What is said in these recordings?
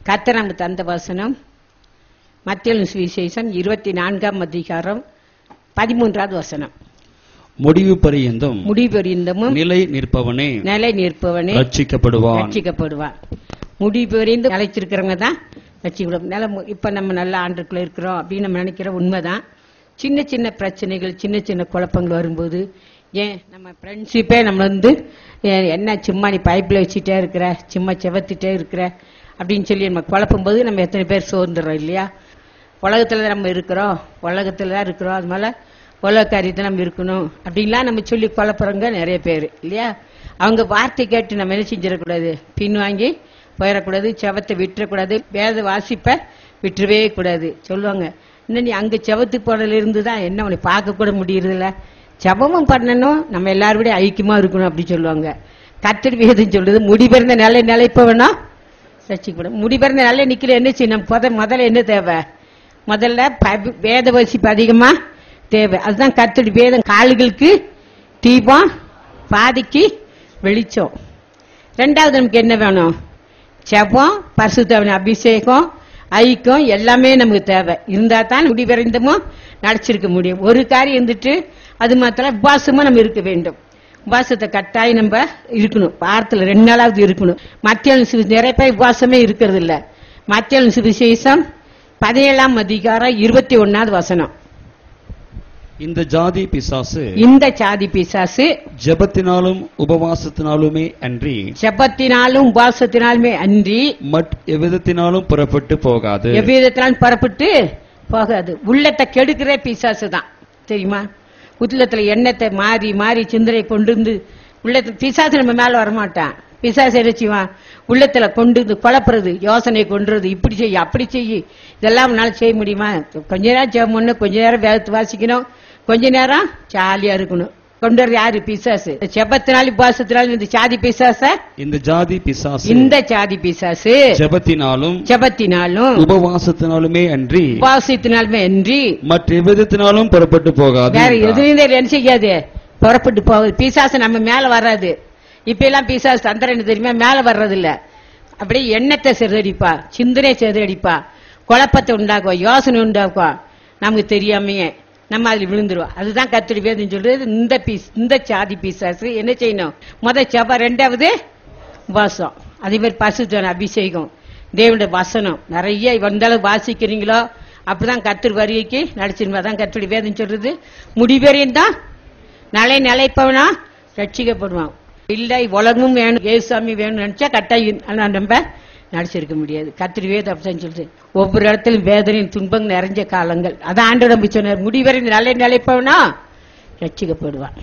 கர்த்தர் நமக்கு தந்த வசனம் மத்திய சுவிசேஷம் இருபத்தி நான்காம் அதிகாரம் பதிமூன்றாவது வசனம் முடிவு பரியந்தம் முடிபெறிந்தமும் நிலை நிற்பவனே நிலை நிற்பவனே ரட்சிக்கப்படுவான் ரட்சிக்கப்படுவான் முடிபெறிந்து நிலைச்சிருக்கிறவங்க தான் ரட்சிக்கப்படும் நில இப்ப நம்ம நல்ல ஆண்டுக்குள்ள இருக்கிறோம் அப்படின்னு நம்ம நினைக்கிற உண்மைதான் சின்ன சின்ன பிரச்சனைகள் சின்ன சின்ன குழப்பங்கள் வரும்போது ஏன் நம்ம ஃப்ரெண்ட்ஷிப்பே நம்ம வந்து ஏன் என்ன சும்மா நீ பைப்பில் வச்சுட்டே இருக்கிற சும்மா செவத்திட்டே இருக்கிற அப்படின்னு சொல்லி நம்ம குழப்பும் போது நம்ம எத்தனை பேர் சோர்ந்துடுறோம் இல்லையா உலகத்துல தான் நம்ம இருக்கிறோம் உலகத்துல தான் இருக்கிறோம் அது மேல உலக காரியத்தை நம்ம இருக்கணும் அப்படின்லாம் நம்ம சொல்லி குழப்புறவங்க நிறைய பேர் இல்லையா அவங்க வார்த்தை கேட்டு நம்ம என்ன செஞ்சிடக்கூடாது பின் வாங்கி போயிடக்கூடாது செவத்தை விட்டுறக்கூடாது வேத வாசிப்ப விட்டுறவே கூடாது சொல்லுவாங்க இன்னும் நீ அங்க செவத்துக்கு போனதுல இருந்து தான் என்ன உன்னை பார்க்க கூட முடியறதில்ல ஜெபமும் பண்ணணும் நம்ம எல்லாரும் விட ஐக்கியமா இருக்கணும் அப்படி சொல்லுவாங்க கத்தர் விகிதம் சொல்லுது முடிபிறந்த நிலை நிலைப்பவனா ரசிக்கப்படும் முடிபிறந்த நிலை நிக்கல என்ன செய்யணும் முத முதல்ல என்ன தேவை முதல்ல ப- வேத வசிப்பு அதிகமா தேவை அதுதான் கத்தடி வேதம் கால்களுக்கு தீபம் பாதிக்கு வெளிச்சம் ரெண்டாவது நமக்கு என்ன வேணும் செபம் பரிசுத்தவன் அபிஷேகம் ஐக்கியம் எல்லாமே நமக்கு தேவை இருந்தா தான் முடிவரைந்தமும் நடிச்சிருக்க முடியும் ஒரு காரியம் இருந்துட்டு அது மாத்திரம் உபாசமா நம்ம இருக்க வேண்டும் உபாசத்தை கட்டாயம் நம்ம இருக்கணும் வாரத்துல ரெண்டு நாளாவது இருக்கணும் மத்திய நிறைய பேர் உபாசமே இருக்கிறது இல்ல மத்திய சுவிசேஷம் பதினேழாம் அதிகாரம் இருபத்தி ஒன்னாவது வசனம் இந்த ஜாதி பிசாசு இந்த சாதி பிசாசு ஜெபத்தினாலும் உபவாசத்தினாலுமே அன்றி செபத்தினாலும் உபாசத்தினாலுமே அன்றி மட் எவ்விதத்தினாலும் புறப்பட்டு போகாது எவ்விதத்தினாலும் புறப்பட்டு போகாது உள்ளத்தை கெடுக்கிற பிசாசு தான் தெரியுமா உள்ளத்துல எண்ணத்தை மாறி மாறி சிந்தனை கொண்டு வந்து உள்ளத்துல பிசாசு நம்ம மேல வரமாட்டான் பிசாசு என்ன செய்வான் உள்ளத்துல கொண்டு வந்து குழப்புறது யோசனை கொண்டுறது இப்படி செய்ய அப்படி செய்ய இதெல்லாம் உன்னால செய்ய முடியுமா கொஞ்ச நேரம் ஜெபம் பண்ணணும் கொஞ்ச நேரம் வேதத்தை வாசிக்கணும் கொஞ்ச நேரம் ஜாலியா இருக்கணும் கொண்டு வர யாரு பிசாசு செபத்தினாலும் உபாசத்தினாலும் இந்த சாதி பிசாச இந்த ஜாதி பிசாசு இந்த சாதி பிசாசு ஜெபத்தினாலும் ஜெபத்தினாலும் உபவாசத்தினாலுமே அன்றி உபாசத்தினாலுமே அன்றி மற்ற எவ்விதத்தினாலும் புறப்பட்டு போகாது வேற என்றார். எதுவும் என்ன செய்யாது புறப்பட்டு போகுது பிசாசு நம்ம மேல வராது இப்ப எல்லாம் பிசாசு தந்திரம் என்ன தெரியுமா மேல வர்றது இல்ல அப்படியே எண்ணத்தை சிதறடிப்பா சிந்தனை சிதறடிப்பா குழப்பத்தை உண்டாக்குவா யோசனை உண்டாக்குவா நமக்கு தெரியாமையே நம்ம அதுல விழுந்துருவோம் அதுதான் கத்திரி வேதம் சொல்றது இந்த பீஸ் இந்த சாதி பிசாசு என்ன செய்யணும் முத செப ரெண்டாவது உபாசம் அதே மாதிரி பசுத்தன அபிஷேகம் தேவனுடைய வசனம் நிறைய வந்தாலும் வாசிக்கிறீங்களோ அப்படிதான் கத்திரி வருகைக்கு நடிச்சிருமா தான் கத்திரி வேதம் சொல்றது முடிவரையும் தான் நிலை நிலைப்பவனா ரட்சிக்கப்படுவான் இல்லை உலகமும் வேணும் ஏசாமி வேணும்னு நினைச்சா கட்டாயம் ஆனா நம்ம நடிச்சிருக்க முடியாது கத்திரி வேதம் அப்படிதான் சொல்றது ஒவ்வொரு இடத்திலும் வேதனையும் துன்பங்கள் நிறைஞ்ச காலங்கள் அதான் ஆண்டு நம்பி சொன்னார் முடிவரை நிலை நிலைப்பவனா ரட்சிக்கப்படுவான்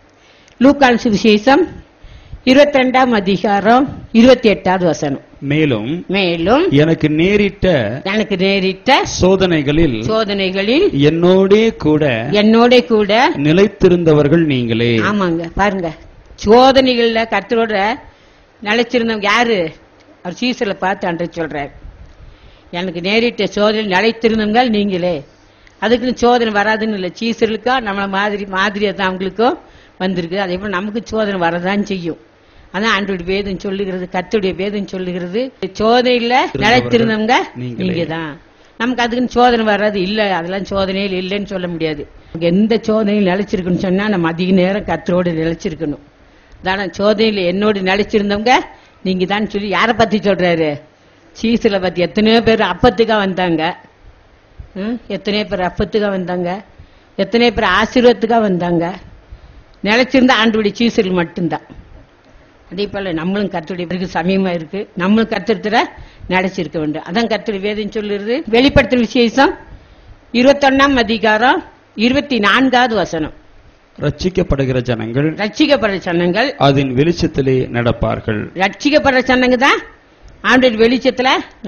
லூக்கான் சுவிசேஷம் இருபத்தி ரெண்டாம் அதிகாரம் இருபத்தி எட்டாவது வசனம் மேலும் மேலும் எனக்கு நேரிட்ட எனக்கு நேரிட்ட சோதனைகளில் சோதனைகளில் என்னோடே கூட என்னோட கூட நிலைத்திருந்தவர்கள் நீங்களே ஆமாங்க பாருங்க சோதனைகள்ல கர்த்தரோட நிலைச்சிருந்தவங்க யாரு அவர் சீசல பார்த்து அன்று சொல்றாரு எனக்கு நேரிட்ட சோதனை நிலைத்திருந்தவங்க நீங்களே அதுக்குன்னு சோதனை வராதுன்னு இல்லை சீசர்களுக்கா நம்மள மாதிரி மாதிரியா தான் அவங்களுக்கும் வந்திருக்கு அதே போல நமக்கு சோதனை வரதான் செய்யும் அதான் ஆண்டோட வேதம் சொல்லுகிறது கர்த்தருடைய வேதம் சொல்லுகிறது சோதனையில நிலைத்திருந்தவங்க நீங்களே. நீங்க தான் நமக்கு அதுக்குன்னு சோதனை வராது இல்ல அதெல்லாம் சோதனையில் இல்லைன்னு சொல்ல முடியாது நமக்கு எந்த சோதனையில் நிலைச்சிருக்குன்னு சொன்னா நம்ம அதிக நேரம் கத்தரோடு நிலைச்சிருக்கணும் தானே சோதனையில் என்னோடு நிலைச்சிருந்தவங்க நீங்க தான் சொல்லி யாரை பத்தி சொல்றாரு சீசில பத்தி எத்தனையோ பேர் அப்பத்துக்கா வந்தாங்க ம்? எத்தனையோ பேர் அப்பத்துக்கா வந்தாங்க எத்தனையோ பேர் ஆசீர்வாதத்துக்கா வந்தாங்க நிலைச்சிருந்த ஆண்டுடைய சீசர்கள் மட்டும்தான் அதே போல நம்மளும் கத்துடைய பிறகு சமயமா இருக்கு நம்மளும் கத்திரத்துல நடைச்சிருக்க வேண்டும் அதான் கத்துடைய வேதம் சொல்லுறது வெளிப்படுத்துற விசேஷம் இருபத்தொன்னாம் அதிகாரம் இருபத்தி நான்காவது வசனம் ரட்சிக்கப்படுகிற ஜனங்கள் ரட்சிக்கப்படுற சன்னங்கள் அதன் வெளிச்சத்திலே நடப்பார்கள் ரட்சிக்கப்படுற சன்னங்க தான் ஆண்டோட வெளிச்சத்துல